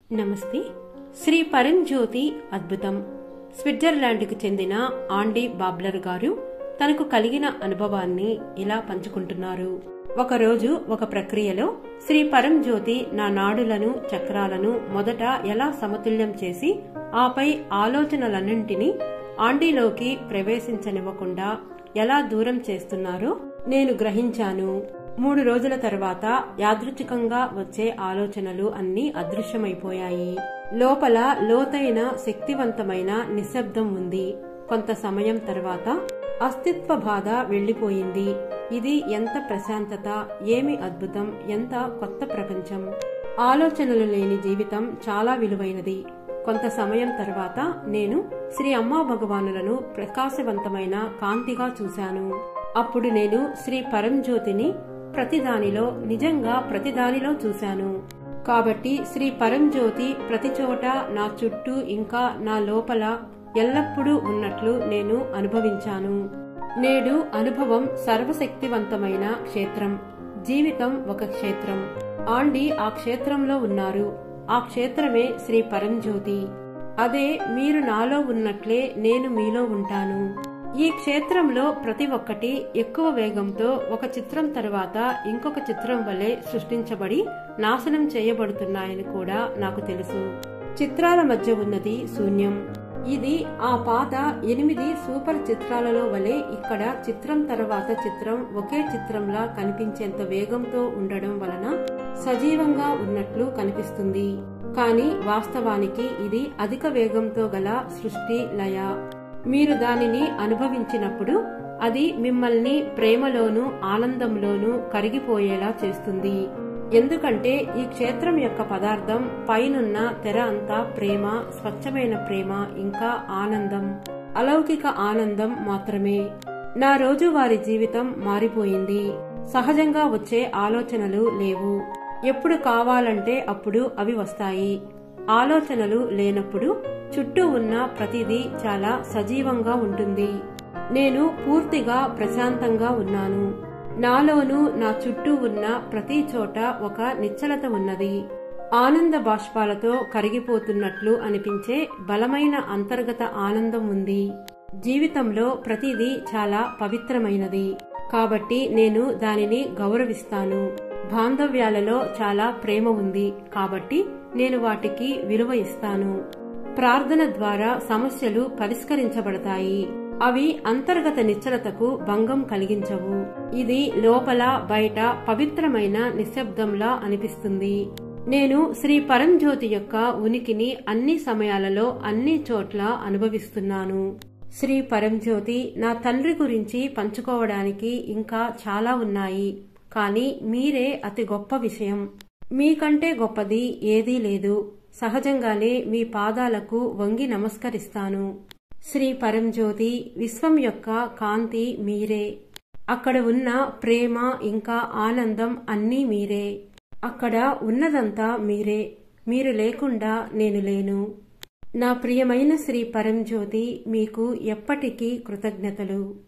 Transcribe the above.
నమస్తే శ్రీ పరంజ్యోతి అద్భుతం స్విట్జర్లాండ్కు చెందిన ఆండీ బాబ్లర్ గారు తనకు కలిగిన అనుభవాన్ని ఇలా పంచుకుంటున్నారు ఒకరోజు ఒక ప్రక్రియలో శ్రీ పరంజ్యోతి నా నాడులను చక్రాలను మొదట ఎలా సమతుల్యం చేసి ఆపై ఆలోచనలన్నింటినీ ఆండీలోకి ప్రవేశించనివ్వకుండా ఎలా దూరం చేస్తున్నారో నేను గ్రహించాను మూడు రోజుల తర్వాత యాదృచ్ఛికంగా వచ్చే ఆలోచనలు అన్నీ అదృశ్యమైపోయాయి లోపల లోతైన శక్తివంతమైన నిశ్శబ్దం ఉంది కొంత సమయం తర్వాత అస్తిత్వ బాధ వెళ్లిపోయింది ఇది ఎంత ప్రశాంతత ఏమి అద్భుతం ఎంత కొత్త ప్రపంచం ఆలోచనలు లేని జీవితం చాలా విలువైనది కొంత సమయం తర్వాత నేను శ్రీ అమ్మా భగవానులను ప్రకాశవంతమైన కాంతిగా చూశాను అప్పుడు నేను శ్రీ పరంజ్యోతిని ప్రతిదానిలో నిజంగా ప్రతిదానిలో చూశాను కాబట్టి శ్రీ పరంజ్యోతి ప్రతి చోట నా చుట్టూ ఇంకా నా లోపల ఎల్లప్పుడూ ఉన్నట్లు నేను అనుభవించాను నేడు అనుభవం సర్వశక్తివంతమైన క్షేత్రం జీవితం ఒక క్షేత్రం ఆండి ఆ క్షేత్రంలో ఉన్నారు ఆ క్షేత్రమే శ్రీ పరంజ్యోతి అదే మీరు నాలో ఉన్నట్లే నేను మీలో ఉంటాను ఈ క్షేత్రంలో ప్రతి ఒక్కటి ఎక్కువ వేగంతో ఒక చిత్రం తరువాత ఇంకొక చిత్రం వలె సృష్టించబడి నాశనం చేయబడుతున్నాయని కూడా నాకు తెలుసు చిత్రాల మధ్య ఉన్నది శూన్యం ఇది ఆ పాత ఎనిమిది సూపర్ చిత్రాలలో వలె ఇక్కడ చిత్రం తర్వాత చిత్రం ఒకే చిత్రంలా కనిపించేంత వేగంతో ఉండడం వలన సజీవంగా ఉన్నట్లు కనిపిస్తుంది కానీ వాస్తవానికి ఇది అధిక వేగంతో గల సృష్టి లయ మీరు దానిని అనుభవించినప్పుడు అది మిమ్మల్ని ప్రేమలోను ఆనందంలోనూ కరిగిపోయేలా చేస్తుంది ఎందుకంటే ఈ క్షేత్రం యొక్క పదార్థం పైనున్న తెర అంతా ప్రేమ స్వచ్ఛమైన ప్రేమ ఇంకా ఆనందం అలౌకిక ఆనందం మాత్రమే నా రోజువారి జీవితం మారిపోయింది సహజంగా వచ్చే ఆలోచనలు లేవు ఎప్పుడు కావాలంటే అప్పుడు అవి వస్తాయి ఆలోచనలు లేనప్పుడు చుట్టూ ఉన్న ప్రతిదీ చాలా సజీవంగా ఉంటుంది నేను పూర్తిగా ప్రశాంతంగా ఉన్నాను నాలోనూ నా చుట్టూ ఉన్న ప్రతి చోట ఒక నిశ్చలత ఉన్నది ఆనంద బాష్పాలతో కరిగిపోతున్నట్లు అనిపించే బలమైన అంతర్గత ఆనందం ఉంది జీవితంలో ప్రతిదీ చాలా పవిత్రమైనది కాబట్టి నేను దానిని గౌరవిస్తాను బాంధవ్యాలలో చాలా ప్రేమ ఉంది కాబట్టి నేను వాటికి విలువ ఇస్తాను ప్రార్థన ద్వారా సమస్యలు పరిష్కరించబడతాయి అవి అంతర్గత నిశ్చలతకు భంగం కలిగించవు ఇది లోపల బయట పవిత్రమైన నిశ్శబ్దంలా అనిపిస్తుంది నేను శ్రీ పరంజ్యోతి యొక్క ఉనికిని అన్ని సమయాలలో అన్ని చోట్ల అనుభవిస్తున్నాను శ్రీ పరంజ్యోతి నా తండ్రి గురించి పంచుకోవడానికి ఇంకా చాలా ఉన్నాయి కానీ మీరే అతి గొప్ప విషయం మీకంటే గొప్పది ఏదీ లేదు సహజంగానే మీ పాదాలకు వంగి నమస్కరిస్తాను శ్రీ పరంజ్యోతి విశ్వం యొక్క కాంతి మీరే అక్కడ ఉన్న ప్రేమ ఇంకా ఆనందం అన్నీ మీరే అక్కడ ఉన్నదంతా మీరే మీరు లేకుండా నేను లేను నా ప్రియమైన శ్రీ పరంజ్యోతి మీకు ఎప్పటికీ కృతజ్ఞతలు